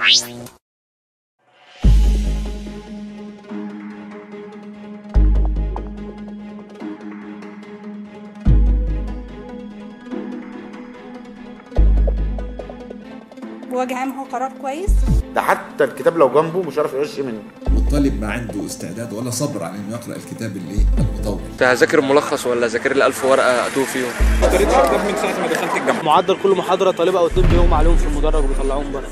بوجه عام هو قرار كويس ده حتى الكتاب لو جنبه مش عارف يقرا شيء منه والطالب ما عنده استعداد ولا صبر على انه يقرا الكتاب اللي المطول انت هذاكر الملخص ولا ذاكر لي 1000 ورقه اتوه فيهم قريت كتاب من ساعه ما دخلت الجامعه معدل كل محاضره طالب او اتنين بيقوم عليهم في المدرج وبيطلعوهم بره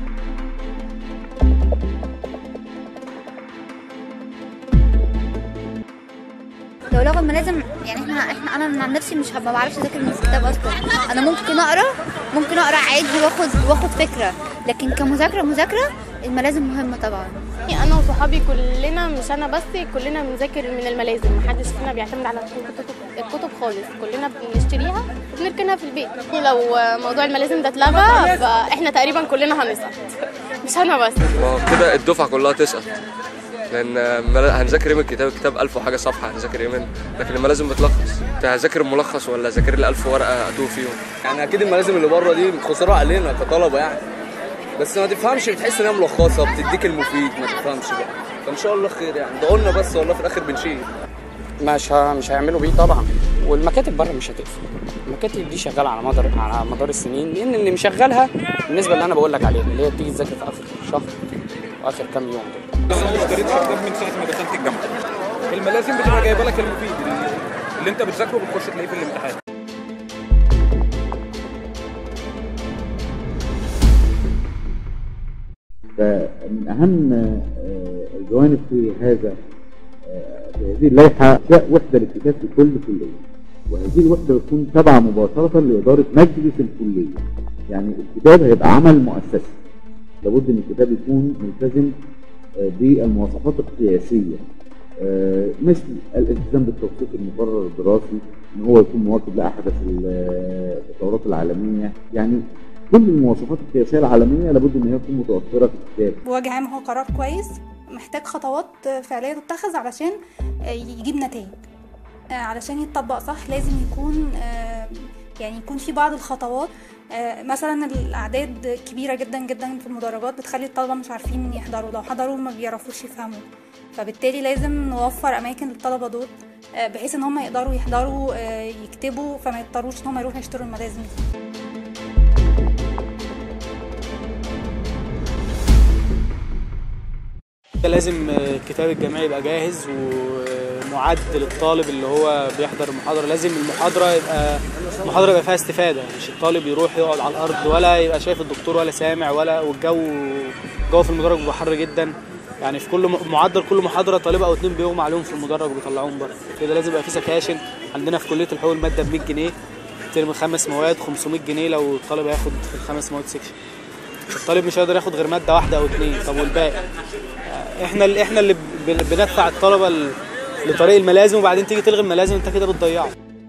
لو لغة الملازم يعني احنا احنا انا عن نفسي مش هبقى بعرفش اذاكر من الكتاب اصلا انا ممكن اقرا ممكن اقرا عادي واخد واخد فكره لكن كمذاكره مذاكره الملازم مهمه طبعا انا وصحابي كلنا مش انا بس كلنا بنذاكر من الملازم محدش فينا بيعتمد على الكتب الكتب خالص كلنا بنشتريها وبنركنها في البيت لو موضوع الملازم ده اتلغى فاحنا تقريبا كلنا هنسقط مش انا بس ما هو كده الدفعه كلها تسقط لان مل- هنذاكر ايه من الكتاب الكتاب 1000 وحاجه صفحه هنذاكر ايه منه لكن الملازم بتلخص انت هذاكر الملخص ولا ذاكر لي 1000 ورقه اتوه فيهم يعني اكيد الملازم اللي بره دي خساره علينا كطلبه يعني بس ما تفهمش بتحس انها ملخصه بتديك المفيد ما تفهمش بقى فان شاء الله خير يعني ده قلنا بس والله في الاخر بنشيل مش ه... مش هيعملوا بيه طبعا والمكاتب بره مش هتقفل المكاتب دي شغاله على مدار على مدار السنين لان اللي مشغلها بالنسبه اللي انا بقول لك عليها اللي هي بتيجي تذاكر في اخر شهر واخر كام يوم دول قريت كتاب من ساعه ما دخلت الجامعه الملازم بتبقى جايبه لك المفيد اللي انت بتذاكره بتخش تلاقيه في الامتحان فمن أهم آه، الجوانب في هذا آه، في هذه اللائحة إنشاء وحدة للكتاب في كل كلية وهذه الوحدة بتكون تابعة مباشرة لإدارة مجلس الكلية يعني الكتاب هيبقى عمل مؤسسي لابد ان الكتاب يكون ملتزم آه، بالمواصفات القياسية آه، مثل الالتزام بالتوثيق المقرر الدراسي ان هو يكون مواكب لاحدث ال- التطورات العالمية يعني كل المواصفات القياسية العالمية لابد ان هي تكون متوفرة في الكتاب بوجه عام هو قرار كويس محتاج خطوات فعلية تتخذ علشان يجيب نتائج علشان يتطبق صح لازم يكون آه، يعني يكون في بعض الخطوات آه، مثلا الاعداد كبيره جدا جدا في المدرجات بتخلي الطلبه مش عارفين يحضروا لو حضروا ما بيعرفوش يفهموا فبالتالي لازم نوفر اماكن للطلبه دول آه، بحيث ان هم يقدروا يحضروا آه، يكتبوا فما يضطروش ان هم يروحوا يشتروا الملازم دي لازم الكتاب الجامعي يبقى جاهز ومعد للطالب اللي هو بيحضر المحاضره لازم المحاضره يبقى المحاضره يبقى فيها استفاده مش الطالب يروح يقعد على الارض ولا يبقى شايف الدكتور ولا سامع ولا والجو الجو في المدرج بيبقى حر جدا يعني في كل م- معدل كل محاضره طالب او اتنين بيغمى عليهم في المدرج وبيطلعوهم بره كده لازم يبقى في سكاشن عندنا في كليه الحقوق الماده ب 100 جنيه ترم خمس مواد 500 جنيه لو الطالب هياخد في الخمس مواد سكشن الطالب مش هيقدر ياخد غير ماده واحده او اتنين طب والباقي احنا اللي احنا اللي بن- بندفع الطلبه ل- لطريق الملازم وبعدين تيجي تلغي الملازم انت كده بتضيعه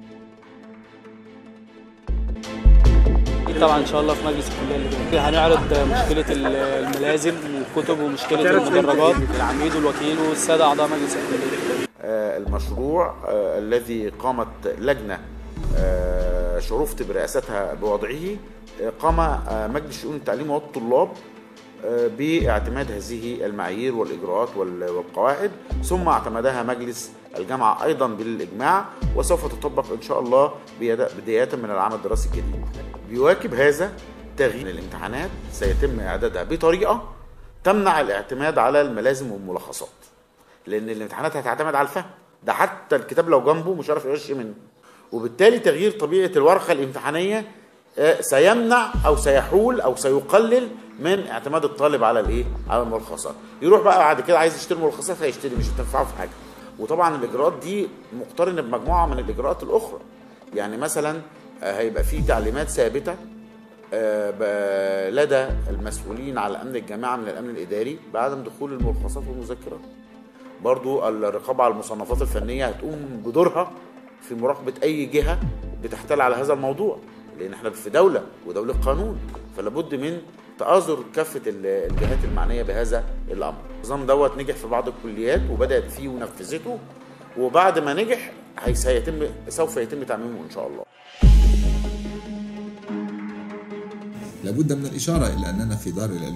أكيد طبعا ان شاء الله في مجلس الكليه اللي جاي هنعرض مشكله ال- الملازم والكتب ومشكله المدرجات العميد والوكيل والساده اعضاء مجلس الكليه آه، المشروع آه، الذي قامت لجنة آه، شرفت برئاستها بوضعه آه، قام آه، مجلس شؤون التعليم والطلاب آه، باعتماد هذه المعايير والإجراءات وال- والقواعد ثم اعتمدها مجلس الجامعة أيضا بالإجماع وسوف تطبق إن شاء الله بيد- بداية من العام الدراسي الجديد بيواكب هذا تغيير الامتحانات سيتم إعدادها بطريقة تمنع الاعتماد على الملازم والملخصات لان الامتحانات هتعتمد على الفهم ده حتى الكتاب لو جنبه مش عارف يغش منه وبالتالي تغيير طبيعه الورقه الامتحانيه آه، سيمنع او سيحول او سيقلل من اعتماد الطالب على الايه على الملخصات يروح بقى بعد كده عايز يشتري ملخصات هيشتري مش هتنفعه في حاجه وطبعا الاجراءات دي مقترنه بمجموعه من الاجراءات الاخرى يعني مثلا آه، هيبقى في تعليمات ثابته آه، ب- لدى المسؤولين على امن الجامعه من الامن الاداري بعدم دخول الملخصات والمذكرات برضو الرقابة على المصنفات الفنية هتقوم بدورها في مراقبة أي جهة بتحتال على هذا الموضوع لأن احنا في دولة ودولة قانون فلابد من تآزر كافة ال- الجهات المعنية بهذا الأمر النظام دوت نجح في بعض الكليات وبدأت فيه ونفذته وبعد ما نجح هي- سيتم سوف يتم تعميمه إن شاء الله لابد من الإشارة إلى أننا في دار العلوم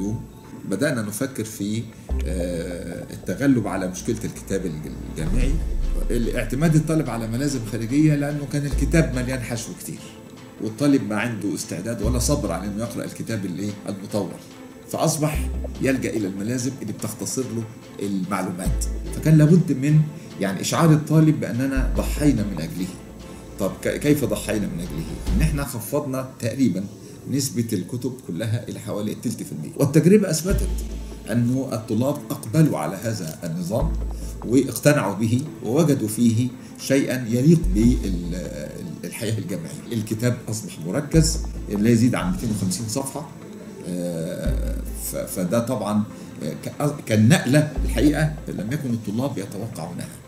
بدأنا نفكر في آه، التغلب على مشكلة الكتاب الجامعي اعتماد الطالب على ملازم خارجية لأنه كان الكتاب مليان حشو كتير والطالب ما عنده استعداد ولا صبر على انه يقرا الكتاب الايه المطور فاصبح يلجا الى الملازم اللي بتختصر له المعلومات فكان لابد من يعني اشعار الطالب باننا ضحينا من اجله طب ك- كيف ضحينا من اجله ان احنا خفضنا تقريبا نسبة الكتب كلها إلى حوالي التلت في المية والتجربة أثبتت أنه الطلاب أقبلوا على هذا النظام واقتنعوا به ووجدوا فيه شيئا يليق بالحياة الجامعية الكتاب أصبح مركز لا يزيد عن 250 صفحة آه، ف- فده طبعا آه، ك- كان نقلة الحقيقة لم يكن الطلاب يتوقعونها